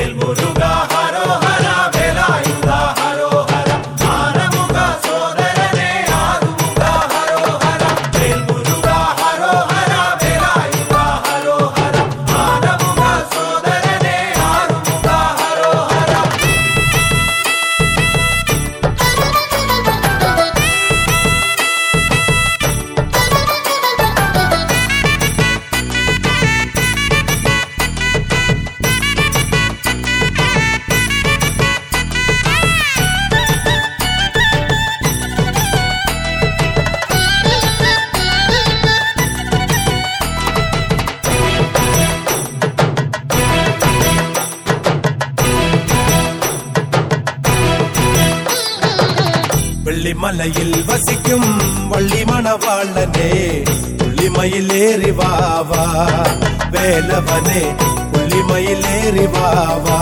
வேல் முருகா ஹரோஹரா வேலாயுதா ஹரோஹரா ஆனமுக சோதரனே ஆறுமுகா ஹரோஹரா வேல் முருகா ஹரோஹரா வேலாயுதா ஹரோஹரா ஆனமுக சோதரனே ஆறுமுகா ஹரோஹரா வெள்ளிமலையில் வசிக்கும் வள்ளி மணவாளனே புள்ளிமயில் ஏறி வாவா வேலவனே புள்ளிமயில் ஏறி வாவா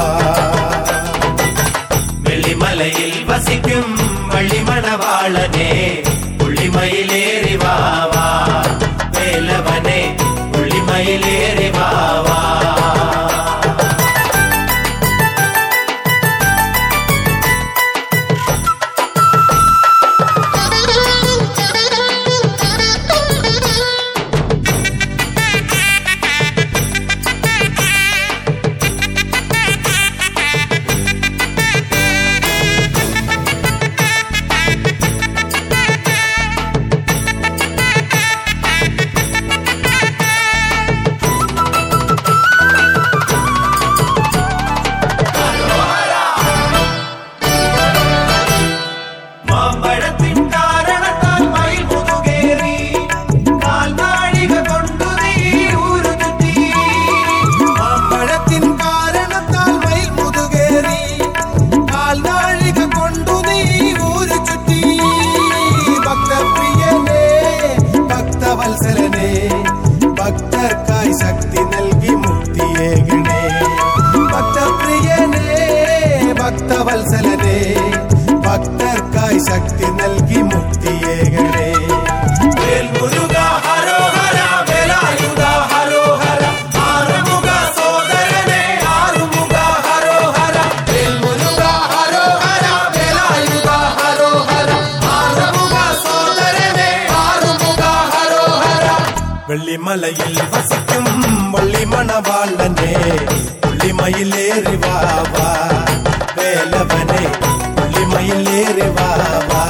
வெள்ளிமலையில் வசிக்கும் வள்ளிமணவாளனே புள்ளிமயிலேறி வாவா வேலவனே புள்ளிமயிலேறி வாவா மாம்பழத்தின் காரணத்தால் மயில் முதுகேறி கால் நாழிக கொண்டு நீ ஊரு சுற்றி மாம்பழத்தின் காரணத்தால் மயில் முதுகேறி கால் நாழிக கொண்டு நீ ஊரு சுற்றி பக்த பிரியனே பக்த வல்சலனே பக்தர்க்காய் சக்தி നൽകി മുക്തിയേകണേ ഭക്ത പ്രിയനേ ഭക്ത വത്സലനേ ഭക്തർക്കായി ശക്തി നൽകി മുക്തിയേകണേ வேல் முருகா ஹரோஹரா வேலாயுதா ஹரோஹரா ஆறுமுக சோதரனே ஆறுமுகா ஹரோஹரா வேல் முருகா ஹரோஹரா வேலாயுதா ஹரோஹரா ஆறுமுக சோதரனே ஆறுமுகா ஹரோஹரா വെള്ളിമലയിൽ വസിക്കും വള്ളിമണവാളനെ പുള്ളിമയിലേറി വാവാ വേലവനെ പുള്ളിമയിലേറി വാവാ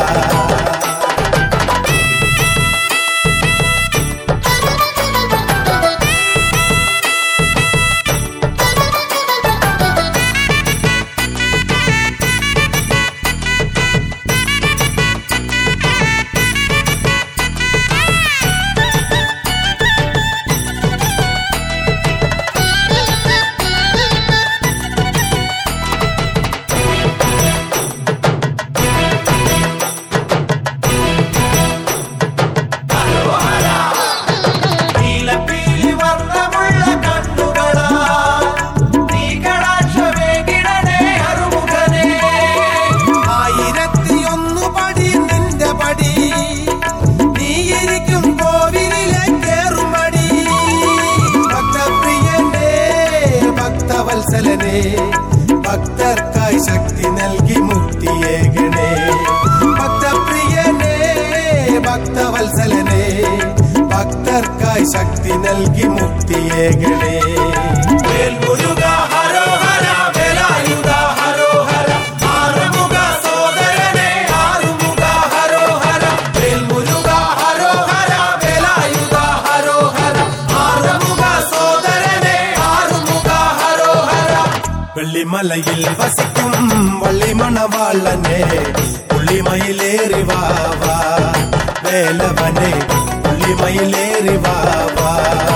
നീലപ്പീലി വർണ്ണമുള്ള കണ്ണുകളാ നീ കടാക്ഷമേകിടണേ അറുമുഖനേ ആയിരത്തി ഒന്ന് പടി നിന്റെ പടി നീയിരിക്കും കോവിലിലെ കേറുമടി ഭക്തപ്രിയനേ ഭക്തവത്സലനേ ഭക്തർക്കായി ശക്തി നൽകി മുക്തിയേകണേ ഭക്തപ്രിയനേ ഭക്തവത്സലനേ ഭക്തർക്കായി ശക്തി നൽകി മുക്തിയേകണേ വേൽ മുരുകാ ഹരോഹരാ വേലായുധാ ഹരോഹരാ ആറുമുഖ സോദരനേ ആറുമുഖ ഹരോഹരാ വേൽ മുരുകാ ഹരോഹരാ വേലായുധാ ഹരോഹരാ ആറുമുഖ സോദരനേ ആറുമുഖ ഹരോഹരാ വെള്ളിമലയിൽ വസിക്കും വള്ളിമണവാളനെ പുള്ളിമയിലേറി വാവാ വേലവനെ പുള്ളിമയിലേറി വാവാ